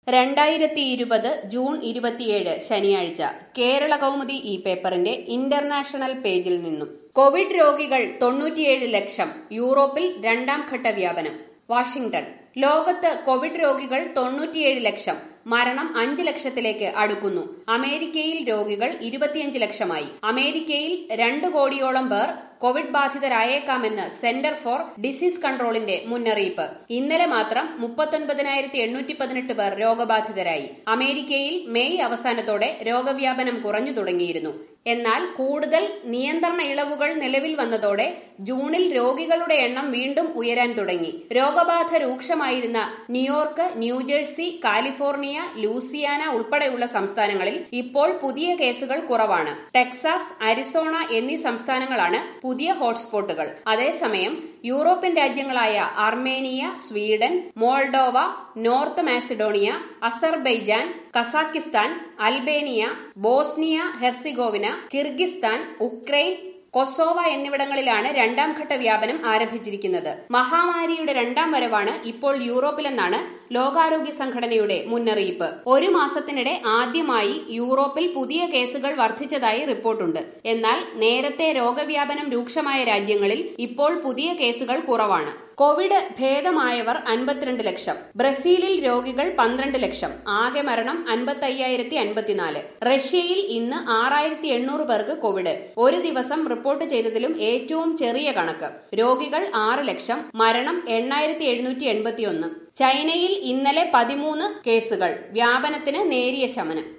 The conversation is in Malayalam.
രണ്ടായിരത്തി ഇരുപത് ജൂൺ ഇരുപത്തിയേഴ് ശനിയാഴ്ച കേരള കൗമുദി ഈ പേപ്പറിന്റെ ഇന്റർനാഷണൽ പേജിൽ നിന്നും കോവിഡ് രോഗികൾ തൊണ്ണൂറ്റിയേഴ് ലക്ഷം യൂറോപ്പിൽ രണ്ടാം ഘട്ട വ്യാപനം വാഷിംഗ്ടൺ ലോകത്ത് കോവിഡ് രോഗികൾ തൊണ്ണൂറ്റിയേഴ് ലക്ഷം മരണം അഞ്ച് ലക്ഷത്തിലേക്ക് അടുക്കുന്നു അമേരിക്കയിൽ രോഗികൾ ഇരുപത്തിയഞ്ച് ലക്ഷമായി അമേരിക്കയിൽ രണ്ട് കോടിയോളം പേർ കോവിഡ് ബാധിതരായേക്കാമെന്ന് സെന്റർ ഫോർ ഡിസീസ് കൺട്രോളിന്റെ മുന്നറിയിപ്പ് ഇന്നലെ മാത്രം മുപ്പത്തൊൻപതിനായിരത്തി എണ്ണൂറ്റി പതിനെട്ട് പേർ രോഗബാധിതരായി അമേരിക്കയിൽ മെയ് അവസാനത്തോടെ രോഗവ്യാപനം കുറഞ്ഞു തുടങ്ങിയിരുന്നു എന്നാൽ കൂടുതൽ നിയന്ത്രണ ഇളവുകൾ നിലവിൽ വന്നതോടെ ജൂണിൽ രോഗികളുടെ എണ്ണം വീണ്ടും ഉയരാൻ തുടങ്ങി രോഗബാധ രൂക്ഷമായിരുന്ന ന്യൂയോർക്ക് ന്യൂജേഴ്സി കാലിഫോർണിയ ലൂസിയാന ഉൾപ്പെടെയുള്ള സംസ്ഥാനങ്ങളിൽ ഇപ്പോൾ പുതിയ കേസുകൾ കുറവാണ് ടെക്സാസ് അരിസോണ എന്നീ സംസ്ഥാനങ്ങളാണ് പുതിയ ഹോട്ട്സ്പോട്ടുകൾ അതേസമയം യൂറോപ്യൻ രാജ്യങ്ങളായ Armenia Sweden Moldova North Macedonia Azerbaijan Kazakhstan Albania Bosnia Herzegovina Kyrgyzstan Ukraine Kosovo എന്നിവിടങ്ങളിലാണ് രണ്ടാം ഘട്ട വ്യാപനം ആരംഭിച്ചിരിക്കുന്നത് മഹാമാരിയുടെ രണ്ടാം വരവാണ് ഇപ്പോൾ യൂറോപ്പിലെന്നാണ് ലോകാരോഗ്യ സംഘടനയുടെ മുന്നറിയിപ്പ് ഒരു മാസത്തിനിടെ ആദ്യമായി യൂറോപ്പിൽ പുതിയ കേസുകൾ വർദ്ധിച്ചതായി റിപ്പോർട്ടുണ്ട് എന്നാൽ നേരത്തെ രോഗവ്യാപനം രൂക്ഷമായ രാജ്യങ്ങളിൽ ഇപ്പോൾ പുതിയ കേസുകൾ കുറവാണ് കോവിഡ് ഭേദമായവർ അൻപത്തിരണ്ട് ലക്ഷം ബ്രസീലിൽ രോഗികൾ പന്ത്രണ്ട് ലക്ഷം ആകെ മരണം അൻപത്തി അയ്യായിരത്തി അൻപത്തിനാല് റഷ്യയിൽ ഇന്ന് ആറായിരത്തി എണ്ണൂറ് പേർക്ക് കോവിഡ് ഒരു ദിവസം റിപ്പോർട്ട് ചെയ്തതിലും ഏറ്റവും ചെറിയ കണക്ക് രോഗികൾ ആറ് ലക്ഷം മരണം എണ്ണായിരത്തി എഴുന്നൂറ്റി എൺപത്തിയൊന്ന് ചൈനയിൽ ഇന്നലെ പതിമൂന്ന് കേസുകൾ വ്യാപനത്തിന് നേരിയ ശമനം